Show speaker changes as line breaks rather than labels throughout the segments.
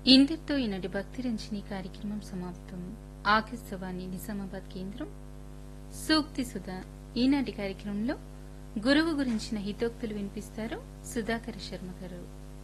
ఇంతటితో ఈనాటి భక్తి రంజని కార్యక్రమం సమాప్తం ఆకాశవాణి నిజామాబాద్ కేంద్రం సూక్తి సుధా ఈనాటి కార్యక్రమంలో గురువు గురించిన హితోక్తులు వినిపిస్తారు సుధాకర్ శర్మ గారు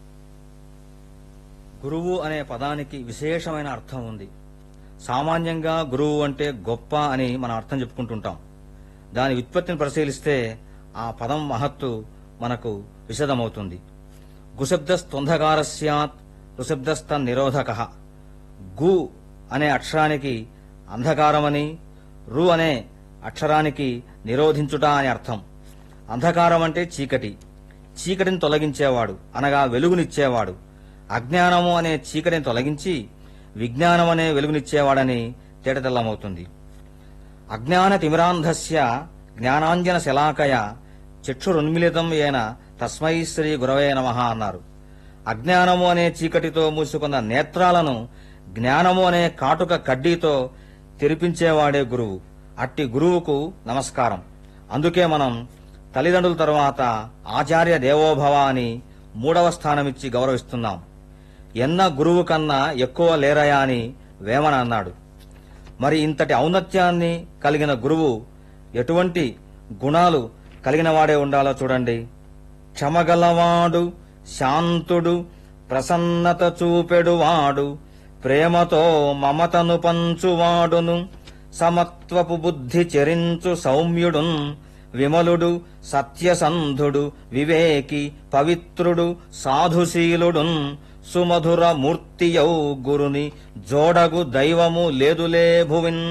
గురువు అనే పదానికి విశేషమైన అర్థం ఉంది సామాన్యంగా గురువు అంటే గొప్ప అని మనం అర్థం చెప్పుకుంటుంటాం దాని వ్యుత్పత్తిని పరిశీలిస్తే ఆ పదం మహత్తు మనకు విశదమవుతుంది గుశబ్దస్త్వంధకార స్యాత్ రుశబ్దస్త నిరోధక గు అనే అక్షరానికి అంధకారమని రు అనే అక్షరానికి నిరోధించుట అని అర్థం అంధకారం అంటే చీకటి చీకటిని తొలగించేవాడు అనగా వెలుగునిచ్చేవాడు అజ్ఞానము అనే చీకటిని తొలగించి విజ్ఞానం అనే వెలుగునిచ్చేవాడని తేటతెల్లమవుతుంది అజ్ఞాన తిమిరాంధస్య జ్ఞానాంజన శలాకయ చక్షురున్మిళితం ఏన తస్మై శ్రీ గురవే నమః అన్నారు అజ్ఞానము అనే చీకటితో మూసుకున్న నేత్రాలను జ్ఞానము అనే కాటుక కడ్డీతో తెరిపించేవాడే గురువు అట్టి గురువుకు నమస్కారం అందుకే మనం తల్లిదండ్రుల తరువాత ఆచార్య దేవోభవ అని మూడవ స్థానమిచ్చి గౌరవిస్తున్నాం ఎన్న గురువు కన్నా ఎక్కువ లేరయా అని వేమన అన్నాడు మరి ఇంతటి ఔన్నత్యాన్ని కలిగిన గురువు ఎటువంటి గుణాలు కలిగిన వాడే ఉండాలో చూడండి క్షమగలవాడు శాంతుడు ప్రసన్నత చూపెడువాడు ప్రేమతో మమతను పంచువాడును సమత్వపు బుద్ధి చెరించు సౌమ్యుడున్ విమలుడు సత్యసంధుడు వివేకి పవిత్రుడు సాధుశీలుడున్ సుమధుర మూర్తియౌ గురుని జోడగు దైవము లేదులే భువిన్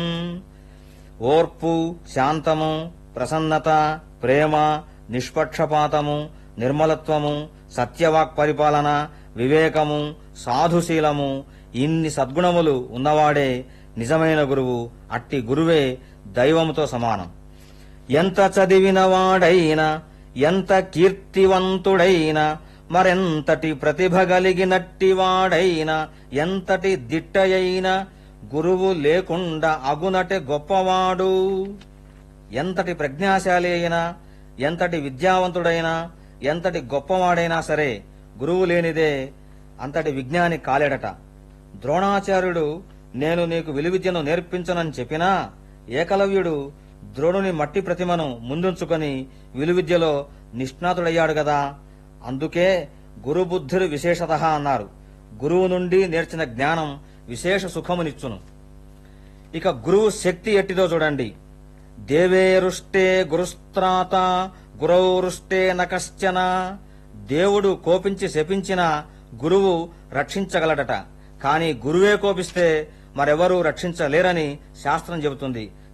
ఓర్పు శాంతము ప్రసన్నత ప్రేమ నిష్పక్షపాతము నిర్మలత్వము సత్యవాక్ పరిపాలన వివేకము సాధుశీలము ఇన్ని సద్గుణములు ఉన్నవాడే నిజమైన గురువు అట్టి గురువే దైవముతో సమానం ఎంత చదివినవాడైనా ఎంత కీర్తివంతుడైనా మరెంతటి ప్రతిభ కలిగినట్టివాడైనా ఎంతటి దిట్టయైన గురువు లేకుండా అగునటే గొప్పవాడు ఎంతటి ప్రజ్ఞాశాలి అయినా ఎంతటి విద్యావంతుడైనా ఎంతటి గొప్పవాడైనా సరే గురువు లేనిదే అంతటి విజ్ఞాని కాలేడట ద్రోణాచార్యుడు నేను నీకు విలువిద్యను నేర్పించనని చెప్పినా ఏకలవ్యుడు ద్రోణుని మట్టి ప్రతిమను ముందుంచుకొని విలువిద్యలో నిష్ణాతుడయ్యాడు గదా అందుకే గురుబుద్ధులు విశేషత అన్నారు గురువు నుండి నేర్చిన జ్ఞానం విశేష సుఖమునిచ్చును ఇక గురువు శక్తి ఎట్టిదో చూడండి దేవేరుష్టే గురుస్త్రాత గురౌరుష్టే నకశ్చన దేవుడు కోపించి శపించిన గురువు రక్షించగలడట కాని గురువే కోపిస్తే మరెవరూ రక్షించలేరని శాస్త్రం చెబుతుంది